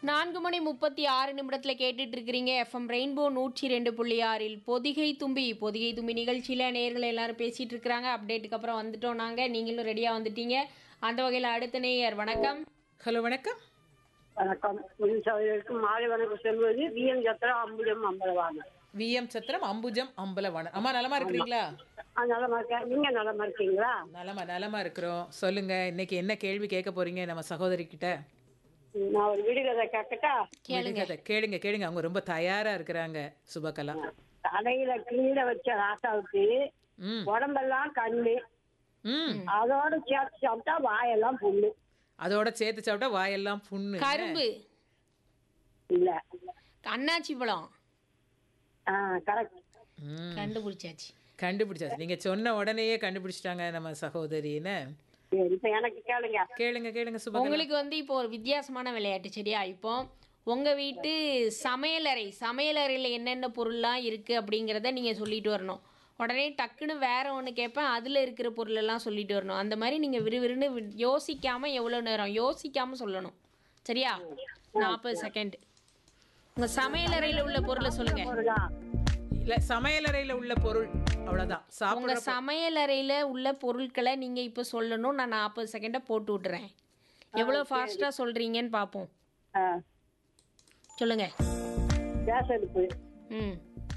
நான்கு மணி முப்பத்தி ஆறு நிமிடத்தில் கேட்டுட்டு இருக்கிறீங்க எஃப்எம் ரெயின்போ நூற்றி ரெண்டு புள்ளி ஆறில் பொதிகை தும்பி பொதிகை தும்பி நிகழ்ச்சியில் நேர்கள் எல்லாரும் பேசிட்டு இருக்கிறாங்க அப்டேட்டுக்கு அப்புறம் வந்துட்டோம் நாங்கள் நீங்களும் ரெடியாக வந்துட்டீங்க அந்த வகையில் அடுத்த நேயர் வணக்கம் ஹலோ வணக்கம் வணக்கம் உன் சகோதரருக்கு மாலை வணக்கம் சொல்வது விஎம் சத்திரம் அம்புஜம் அம்பலவாங்க விஎம் சத்திரம் அம்புஜம் அம்பலவாணன் அம்மா நலமா இருக்கிறீங்களா நலமா இருக்கேன் நீங்க நலமா இருக்கீங்களா நலமா நலமா இருக்கிறோம் சொல்லுங்க இன்னைக்கு என்ன கேள்வி கேட்க போறீங்க நம்ம சகோதரி கிட்ட நான் ஒரு விடுகதை கேட்கட்டா விடுகதை. கேளுங்க கேளுங்க அவங்க ரொம்ப தயாரா இருக்கிறாங்க சுபகலா தலையில கீழே வச்ச ராசாவுக்கு ம் உடம்பெல்லாம் கண்ணு ம் அதோட சேர்த்து சாப்பிட்டா வாயெல்லாம் புண்ணு அதோட சேர்த்து சாப்பிட்டா வாயெல்லாம் புண்ணு கரும்பு இல்ல அண்ணாச்சி பழம் ஆ கரெக்ட் ம் கண்டுபிடிச்சாச்சு கண்டுபிடிச்சாச்சு நீங்க சொன்ன உடனேயே கண்டுபிடிச்சிட்டாங்க நம்ம சகோதரின்னு சரி இப்ப எனக்கு கேளுங்க கேளுங்க கேளுங்க சுபகலா உங்களுக்கு வந்து இப்போ ஒரு வித்தியாசமான விளையாட்டு சரியா இப்போ உங்க வீட்டு சமையலறை சமையலறையில் என்னென்ன பொருள்லாம் இருக்கு அப்படிங்கிறத நீங்க சொல்லிட்டு வரணும் உடனே டக்குன்னு வேற ஒன்று கேட்பேன் அதில் இருக்கிற பொருளெல்லாம் சொல்லிட்டு வரணும் அந்த மாதிரி நீங்கள் விறுவிறுன்னு வி- யோசிக்காம எவ்வளோ நேரம் யோசிக்காம சொல்லணும் சரியா நாற்பது செகண்ட் உங்க சமையலறையில் உள்ள பொருளை சொல்லுங்க பொருளா இல்ல சமையலறையில உள்ள பொருள் அவ்வளவுதான் உங்க சாப்பிடுற சமையலறையில் உள்ள பொருட்களை நீங்க இப்போ சொல்லணும் நான் நாற்பது செகண்டை போட்டு விட்டுறேன் எவ்வளோ ஃபாஸ்ட்டாக சொல்றீங்கன்னு பார்ப்போம் ஆ, சொல்லுங்க கேஸ் அடுப்பு ம்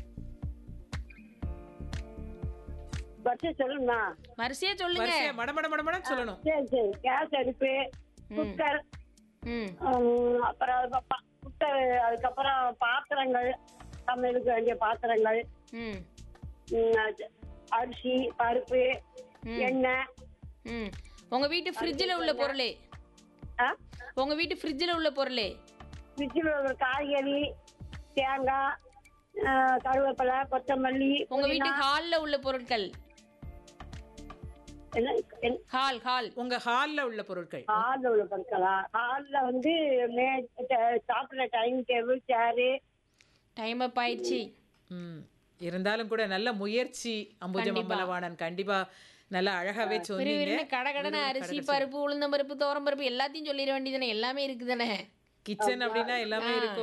பற்றி சொல்லுமா வரிசையா சொல்லுங்க வரிசையா மட மட மட மடன்னு சொல்லணும் சரி சரி கேஸ் அடுப்பு குக்கர் ம் ஹம், அப்புறம் அது ப- ப- குக்கர் அதுக்கப்புறம் பாத்திரங்கள் சமையலுக்கு வேண்டிய பாத்திரங்கள் ம் ஹம், அது அரிசி பருப்பு எண்ணெய் ம் உங்க வீட்டு ஃப்ரிட்ஜில் உள்ள பொருள் ஆ? உங்க வீட்டு ஃப்ரிட்ஜில் உள்ள பொருள் ஃப்ரிட்ஜில் உள்ள காய்கறி தேங்காய் ஆ, கருவேப்பிலை கொத்தமல்லி உங்க வீட்டு ஹாலில் உள்ள பொருட்கள் என்ன என்ன- ஹால் ஹால் உங்க ஹால்ல உள்ள பொருட்கள் ஹாலில் உள்ள பொருட்களா ஹாலில் வந்து மே ட- சாப்பிட்ற டைனிங் டேபிள் சேரு டைம் அப் ஆயிடுச்சு ம் இருந்தாலும் கூட நல்ல முயற்சி அம்புஜம் அம்பலவாணன் கண்டிப்பா நல்லா அழகாவே சொன்னீங்க விறுவிறுன்னு கடகடன அரிசி பருப்பு உளுந்தம் பருப்பு தோரம் பருப்பு எல்லாத்தையும் சொல்லிட வேண்டியதானே எல்லாமே இருக்குதானே கிச்சன் அப்படின்னா எல்லாமே இருக்கும்